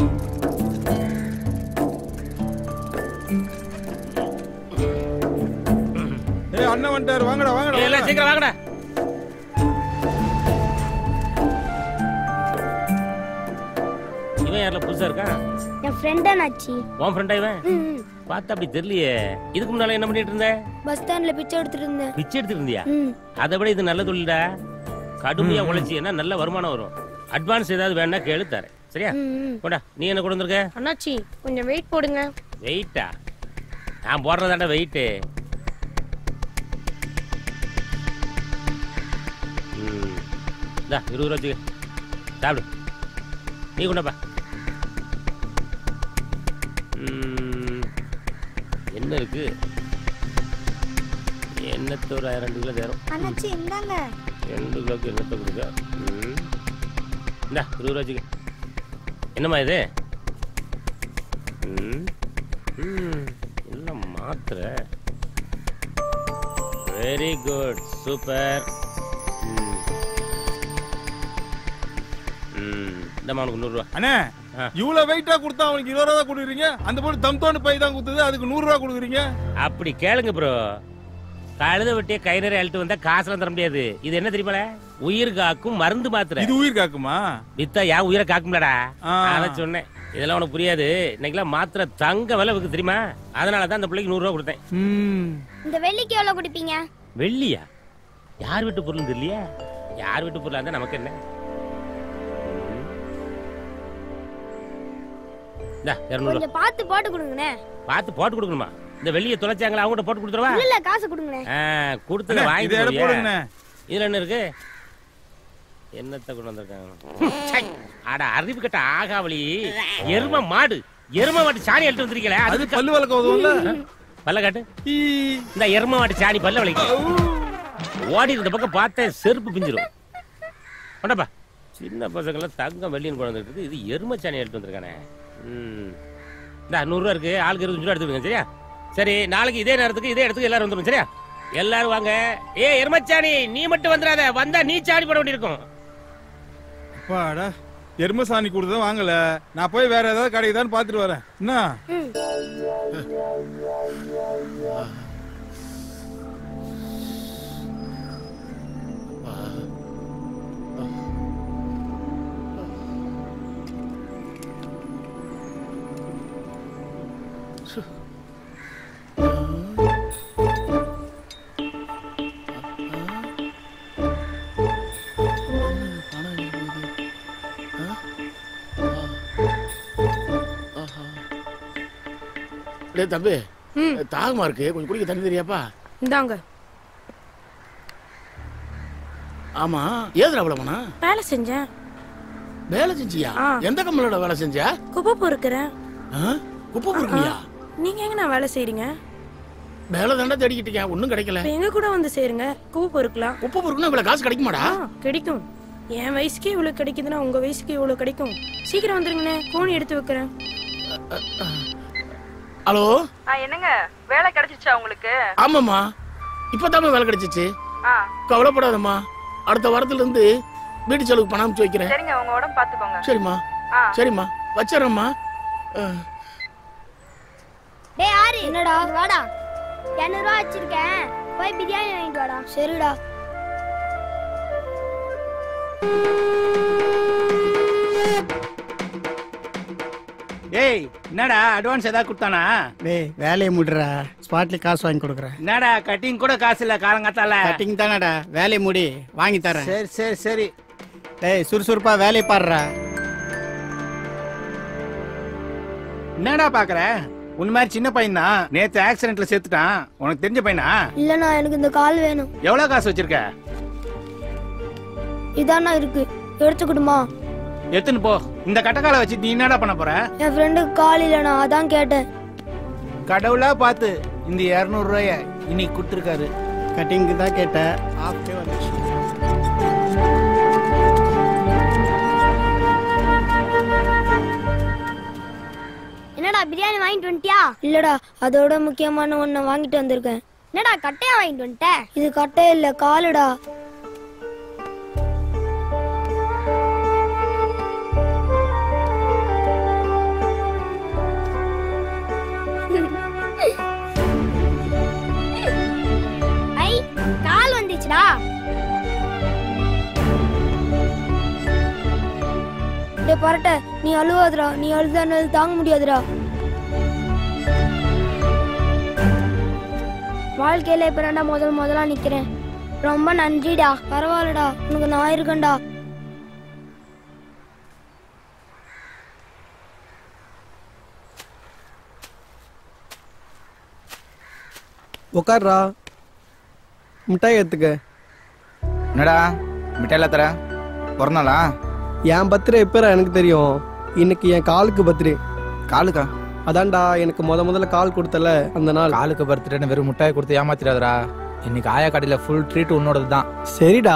ஏய் அண்ணன் வந்துட்டாரு வாங்கடா வாங்கடா எல்லாம் வாங்கடா. சீக்கிரம் வாங்கடா இவன் யாரில் புதுசா இருக்கான் என் ஃப்ரெண்ட் அண்ணாச்சி உன் ஃப்ரெண்டா இவன் பார்த்தா அப்படி தெரியலையே இதுக்கு முன்னால என்ன பண்ணிட்டு இருந்த பஸ் ஸ்டாண்ட்ல பிச்சை எடுத்துட்டு இருந்தேன் பிச்சை எடுத்துட்டு இருந்தியா ம். அதை விட இது நல்ல தொழில்டா கடுமையா உழைச்சின்னா நல்ல வருமானம் வரும் அட்வான்ஸ் ஏதாவது வேணா கேளு தரேன் சரியா போடா நீ என்ன கொண்டு வந்திருக்க அண்ணாச்சி கொஞ்சம் வெயிட் போடுங்க வெயிட்டா நான் போடுறதாண்டா வெயிட்டு இந்தா இருபது ரூபா வச்சுக்க சாப்பிடு நீ கொண்டப்பா ம், என்ன இருக்கு எண்ணத்து ஒரு ரெண்டு கிலோ தேரும் அண்ணாச்சி இந்தாங்க ரெண்டு கிலோக்கு எண்ணத்தை கொடுக்க ம். இந்தா இருபது ரூபா வச்சுக்க என்னம்மா இது ம் ம் எல்லாம் மாத்திரை வெரி குட் சூப்பர் ம் ம் இந்தம்மா உனக்கு நூறுரூவா அண்ணே இவ்வளவு வெயிட்டா கொடுத்தா அவனுக்கு இருபது ரூபா தான் கொடுக்குறீங்க அந்த பொண்ணு தம் தோண்டு பை தான் கொடுத்தது அதுக்கு நூறு ரூபா கொடுக்குறீங்க அப்படி கேளுங்க ப்ரோ கழுத வெட்டிய கை நிறைய அழுட்டு வந்தா காசுலாம் தர முடியாது இது என்ன தெரியுமால உயிர் காக்கும் மருந்து மாத்திரை இது உயிர் காக்குமா வித்தா யா உயிரை காக்கும்லடா ஆ. அதான் சொன்னேன் இதெல்லாம் உனக்கு புரியாது இன்னைக்கெல்லாம் மாத்திரை தங்க விலை விற்கு தெரியுமா அதனால தான் அந்த பிள்ளைக்கு நூறு ரூபா கொடுத்தேன் இந்த வெள்ளிக்கு எவ்வளவு கொடுப்பீங்க வெள்ளியா யார் வீட்டு பொருள் தெரியலையா யார் வீட்டு பொருளா இருந்தா நமக்கு என்ன இந்தா இரநூறுவா கொஞ்சம் பார்த்து போட்டு கொடுங்கண்ணே பார்த்து போட்டு கொடுக்கணுமா இந்த வெள்ளியை தொலைச்சாங்களா அவங்ககிட்ட போட்டு கொடுத்துருவா இல்ல இல்ல காசு கொடுங்கண்ணே ஆ, கொடுத்தத அண்ணே, வாங்கி இதை எடை போடுங்கண்ணே. இதுல என்ன இருக்கு என்னத்த கொண்டு வந்திருக்காங்க சை, அட அறிவு கட்ட ஆகாவளி எரும மாடு எரும மாட்டு சாணி எடுத்து வந்திருக்கல அது பல்லு வளர்க்க உதவும்ல பல்ல காட்டு இந்த எரும மாட்டு சாணி பல்ல வலிக்க ஓடி இருந்த பக்கம் பார்த்தேன் செருப்பு பிஞ்சிரும் கொண்டப்பா சின்ன பசங்களாம் தங்கம் வெள்ளின்னு கொண்டு வந்துருக்கு இது எரும சாணி எடுத்து வந்திருக்கானே ம் இந்த நூறுரூவா இருக்கு ஆளுக்கு இருபத்தஞ்சு ரூபா எடுத்துக்கோங்க சரியா சரி நாளைக்கு இதே நேரத்துக்கு இதே இடத்துக்கு எல்லாரும் வந்துடும் சரியா எல்லாரும் வாங்க ஏ எருமச்சாணி நீ மட்டும் வந்துடாத வந்தா நீ சாணி போட வேண்டியிருக்கும் அப்பாடா எரும சாணி கொடுத்ததும் வாங்கல நான் போய் வேற ஏதாவது கிடைக்குதான்னு பார்த்துட்டு வரேன் என்ன டேய் தம்பி தாகமா இருக்கு கொஞ்சம் குடிக்க தண்ணி தெரியாப்பா இந்தாங்க ஆமா ஏதுடா அவ்வளவு பணம் வேலை செஞ்சேன் வேலை செஞ்சியா ஆ. எந்த கம்பெனியோட வேலை செஞ்சா குப்பை பொறுக்கிறேன் ஆ? குப்பை பொறுக்கியா நீங்க எங்க நான் வேலை செய்றீங்க வேலை தாண்டா தேடிக்கிட்டு இருக்கேன் ஒன்றும் கிடைக்கல இப்ப எங்க கூட வந்து சேருங்க குப்பை பொறுக்கலாம் குப்பை பொறுக்கணும் இவ்வளவு காசு கிடைக்குமாடா ஆ, கிடைக்கும் என் வயசுக்கே இவ்வளவு கிடைக்குதுன்னா உங்க வயசுக்கு இவ்வளவு கிடைக்கும் சீக்கிரம் வந்துருங்கண்ணே கோணி எடுத்து வைக்கிறேன் ஹலோ என்னங்க வேலை கிடைச்சிச்சா உங்களுக்கு ஆமாம்மா இப்பதாம்மா வேலை கிடைச்சிச்சு ஆ கவலைப்படாதம்மா அடுத்த வாரத்துல இருந்து வீட்டு செலவுக்கு பணம் அனுப்பிச்சு வைக்கிறேன் சரிங்க உங்க உடம்பு பாத்துக்கோங்க சரிம்மா ஆ. சரிம்மா வச்சிடறேம்மா டேய் ஆறு என்னடா வாடா இரநூறுவா வச்சிருக்கேன் போய் பிரியாணி வாங்கிட்டு வாடா சரிடா ஏய் என்னடா அட்வான்ஸ் ஏதாவது கொடுத்தானா டேய் வேலையை முடிடா ஸ்பாட்ல காசு வாங்கி கொடுக்குறேன் என்னடா கட்டிங் கூட காசு இல்ல காலங்காத்தால கட்டிங் தானடா வேலையை முடி வாங்கி தரேன் சரி சரி சரி டேய் சுறுசுறுப்பா வேலையை பாடுறா என்னடா பாக்குற உன் மாதிரி சின்ன பையன் தான் நேத்து ஆக்சிடென்ட்ல செத்துட்டான் உனக்கு தெரிஞ்ச பையனா இல்லண்ணா எனக்கு இந்த கால் வேணும் எவ்வளவு காசு வச்சிருக்க இதாண்ணா இருக்கு எடுத்துக்கிடுமா எத்துன்னு போ இந்த கட்டக்கால வச்சு நீ என்னடா பண்ண போற என் ஃப்ரெண்டுக்கு கால் இல்லைண்ணா அதான் கேட்டேன் கடவுளா பார்த்து இந்த இருநூறு ரூபாய இன்னைக்கு கொடுத்துருக்காரு கட்டிங்க்கு தான் கேட்டேன் ஆஃப்டே வந்துச்சு என்னடா பிரியாணி வாங்கிட்டு வந்துட்டியா இல்லடா அதோட முக்கியமான ஒண்ண வாங்கிட்டு வந்திருக்கேன் என்னடா கட்டையா வாங்கிட்டு வந்துட்ட இது கட்டை இல்ல காலுடா பரட்ட நீ அழுவாதடா நீ அழுதா என்னால தாங்க முடியாதுடா வாழ்க்கையில இப்ப நான் முதல் முதலா நிக்கிறேன் ரொம்ப நன்றிடா பரவாயில்லடா உனக்கு நான் இருக்கேன்டா உட்கார்றா மிட்டாய் எடுத்துக்க என்னடா மிட்டாயில தர பிறந்தாளா என் பர்த்டே எப்பரா எனக்கு தெரியும் இன்னைக்கு என் காலுக்கு பர்த்டே காலுக்கா அதான்டா எனக்கு முத முதல்ல கால் கொடுத்தல அந்த நாள் காலுக்கு பர்த்டேன்னு வெறும் முட்டாய் கொடுத்து ஏமாத்திடாதடா இன்னைக்கு ஆயா கடையில ஃபுல் ட்ரீட் உன்னோடது தான் சரிடா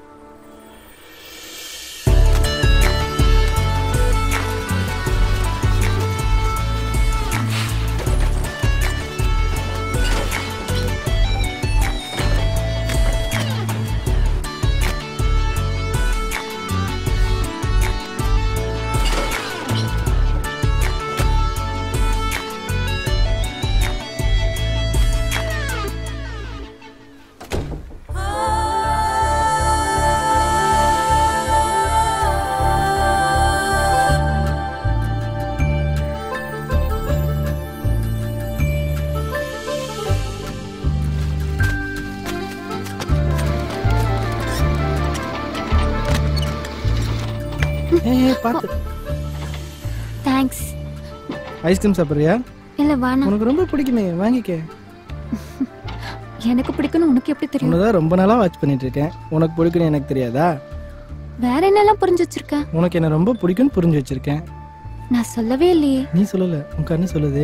ஏய் பார்த்து தேங்க்ஸ் ஐஸ்கிரீம் சாப்பிட்றியா இல்ல வேணாம் உனக்கு ரொம்ப பிடிக்குமே வாங்கிக்க எனக்கு பிடிக்கும்னு உனக்கு எப்படி தெரியும் உன்னதான் ரொம்ப நாளா வாட்ச் பண்ணிட்டு இருக்கேன் உனக்கு பிடிக்கும்னு எனக்கு தெரியாதா வேற என்னெல்லாம் புரிஞ்சு வச்சிருக்க உனக்கு என்ன ரொம்ப பிடிக்கும்னு புரிஞ்சு வச்சிருக்கேன் நான் சொல்லவே இல்லையே நீ சொல்லல உன் கண்ணு சொல்லுது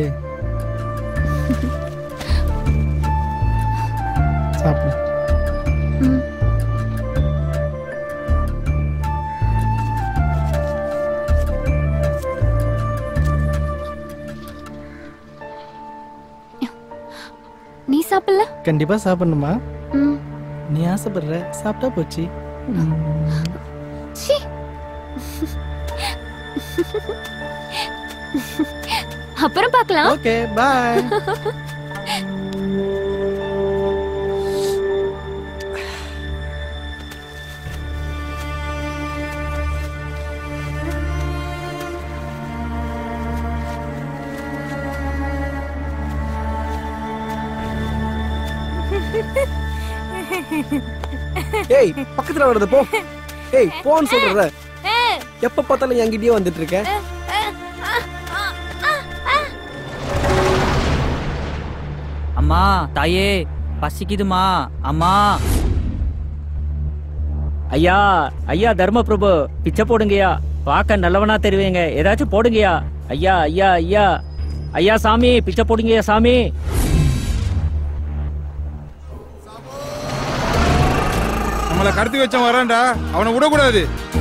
சாப்பிடு ம். நீ சாப்பிடல கண்டிப்பா சாப்பிடணுமா ம். நீ ஆசைப்படுற சாப்பிட்டா போச்சு ம். சீ. அப்புறம் பார்க்கலாம் ஓகே பாய் ஏய் பக்கத்துல வர்றது போ ஏய் போன்னு சொல்றத எப்ப பார்த்தாலும் என்கிட்டயே வந்துட்டு இருக்க அம்மா தாயே பசிக்குதுமா அம்மா ஐயா ஐயா தர்ம பிரபு பிச்சை போடுங்கய்யா பார்க்க நல்லவனா தெரிவிங்க ஏதாச்சும் போடுங்கய்யா ஐயா ஐயா ஐயா ஐயா சாமி பிச்சை போடுங்கய்யா சாமி நம்மள கடத்தி வச்சவன் வரான்டா அவனை விடக்கூடாது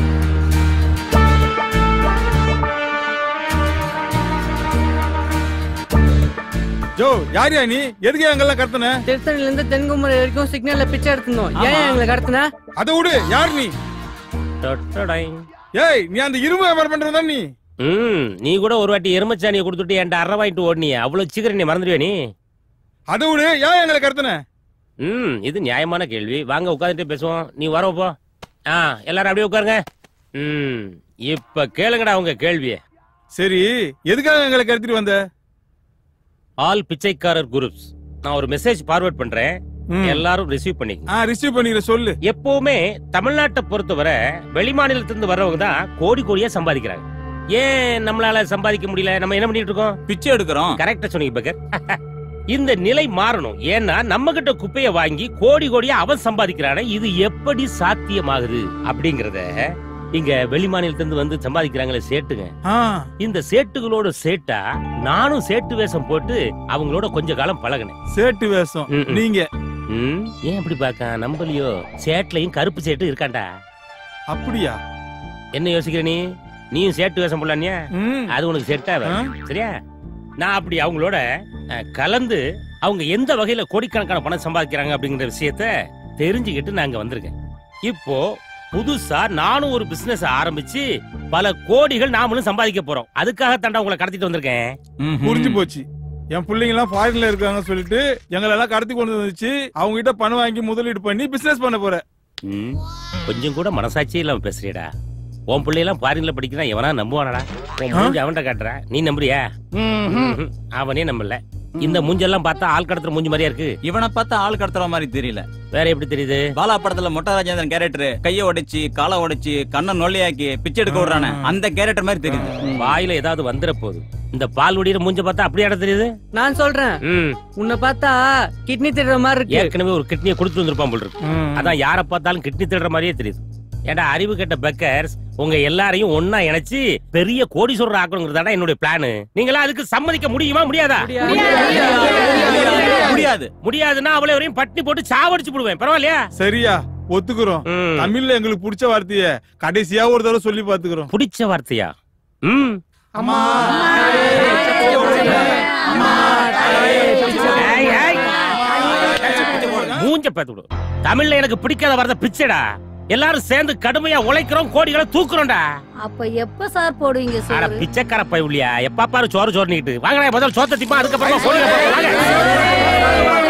ஜோ யாரியா நீ எதுக்கு எங்கெல்லாம் கடத்தின திருத்தணில இருந்து தென்குமரி வரைக்கும் சிக்னல்ல பிச்சை எடுத்துனோம் ஏன் எங்களை கடத்தின அதை விடு யார் நீ டொட்டடைங். ஏய் நீ அந்த இரும்பு வியாபாரம் பண்றதா நீ ம் நீ கூட ஒரு வாட்டி எருமச்சாணியை கொடுத்துட்டு என்கிட்ட அரை வாங்கிட்டு ஓடினிய அவ்வளவு சீக்கிரம் நீ மறந்துடுவே நீ அதை விடு ஏன் எங்களை கடத்தின ம் இது நியாயமான கேள்வி வாங்க உட்காந்துட்டு பேசுவோம் நீ வர போ ஆ எல்லாரும் அப்படியே உட்காருங்க ம் இப்ப கேளுங்கடா உங்க கேள்விய சரி எதுக்காக எங்களை கடத்திட்டு வந்த ஆல் பிச்சைக்காரர் குரூப்ஸ் நான் ஒரு மெசேஜ் ஃபார்வர்ட் பண்றேன் ம். எல்லாரும் ரிசீவ் பண்ணிக்கங்க ஆ ரிசீவ் பண்ணிக்கிற சொல்லு எப்பவுமே தமிழ்நாட்டை பொறுத்தவரை வெளிமாநிலத்திலிருந்து வர்றவங்க தான் கோடி கோடியா சம்பாதிக்கிறாங்க ஏன் நம்மளால சம்பாதிக்க முடியல நம்ம என்ன பண்ணிட்டு இருக்கோம் பிச்சை எடுக்கிறோம் கரெக்டா சொன்னீங்க பக்கர் இந்த நிலை மாறணும் ஏன்னா நம்ம கிட்ட குப்பைய வாங்கி கோடி கோடியா அவன் சம்பாதிக்கிறானே இது எப்படி சாத்தியமாகுது அப்படிங்கறத இங்க வெளி மாநிலத்திலிருந்து வந்து சம்பாதிக்கிறாங்களே சேட்டுங்க ஆ இந்த சேட்டுகளோட சேட்டா நானும் சேட்டு வேஷம் போட்டு அவங்களோட கொஞ்ச காலம் பழகினேன் சேட்டு வேஷம் ம், ம். நீங்க ம், ஏன் இப்படி பார்க்க நம்பலையோ சேட்லயும் கருப்பு சேட்டு இருக்காண்டா அப்படியா என்ன யோசிக்கிற நீ நீயும் சேட்டு வேஷம் போடலானியா ம். அது உனக்கு செட் ஆ. ஆகாது சரியா நான் அப்படி அவங்களோட அஹ், கலந்து அவங்க எந்த வகையில கோடிக்கணக்கான பணம் சம்பாதிக்கிறாங்க அப்படிங்கிற விஷயத்த தெரிஞ்சுக்கிட்டு நான் இங்க வந்திருக்கேன் இப்போ புதுசா நானும் ஒரு பிசினஸ் ஆரம்பிச்சு பல கோடிகள் நாமளும் சம்பாதிக்க போறோம் அதுக்காக தாண்டா உங்களை கடத்திட்டு வந்திருக்கேன் புரிஞ்சு போச்சு என் பிள்ளைங்க எல்லாம் ஃபாரின்ல இருக்காங்க சொல்லிட்டு எங்களை எல்லாம் கடத்தி கொண்டு வந்துச்சு அவங்க கிட்ட பணம் வாங்கி முதலீடு பண்ணி பிசினஸ் பண்ண போற ம், கொஞ்சம் கூட மனசாட்சியே இல்லாம பேசுறியடா உன் பிள்ளையெல்லாம் பாரின்ல படிக்கிறா எவனா நம்புவானடா உன் மூஞ்சி அவன்கிட்ட காட்டுற நீ நம்புறியா ம்ஹும். அவனே நம்பல இந்த மூஞ்செல்லாம் பார்த்தா ஆள் கடத்துற மூஞ்சி மாதிரியா இருக்கு இவனை பார்த்தா ஆள் கடத்துற மாதிரி தெரியல வேற எப்படி தெரியுது பாலா படத்துல மொட்டை ராஜேந்திரன் கேரக்டர் கைய உடைச்சு காலை உடைச்சு கண்ணை நொல்லையாக்கி பிச்சை எடுக்க விடுறானே அந்த கேரக்டர் மாதிரி தெரியுது வாயில ஏதாவது வந்துட போகுது இந்த பால் வடிகிற மூஞ்ச பார்த்தா அப்படியே தெரியுது நான் சொல்றேன் ம் உன்னை பார்த்தா கிட்னி திடுற மாதிரி இருக்கு ஏற்கனவே ஒரு கிட்னியை கொடுத்து வந்திருப்பான் போல் இருக்கு அதான் யார பார்த்தாலும் கிட்னி திடுற மாதிரியே தெரியுது ஏன்டா அறிவு கெட்ட பெக்கர்ஸ் உங்க எல்லாரையும் ஒன்னா இணைச்சு பெரிய கோடீஸ்வரர் ஆக்கணுங்கிறதாடா என்னுடைய பிளான் நீங்களா அதுக்கு சம்மதிக்க முடியுமா முடியாதா முடியாது முடியாதுன்னா அவளை வரையும் பட்டினி போட்டு சாவடிச்சு போடுவேன் பரவாயில்லையா சரியா ஒத்துக்குறோம் தமிழ்ல எங்களுக்கு பிடிச்ச வார்த்தைய கடைசியா ஒரு தடவை சொல்லி பாத்துக்கிறோம் பிடிச்ச வார்த்தையா ம் அம்மா ஏய், ஏய். மூஞ்ச பார்த்து விடு தமிழ்ல எனக்கு பிடிக்காத வார்த்தை பிச்சைடா எல்லாரும் சேர்ந்து கடுமையா உழைக்கிறோம் கோடிகளை தூக்குறோம்டா அப்ப எப்ப சார் போடுவீங்க அட சோறு பிச்சைக்கார பை உள்ளியா எப்பா பாரு சோறு சோறு நீட்டு வாங்கடா முதல்ல சோத்த திப்பா அதுக்கப்புறமா கோடிகளை போடுறோம், வாங்க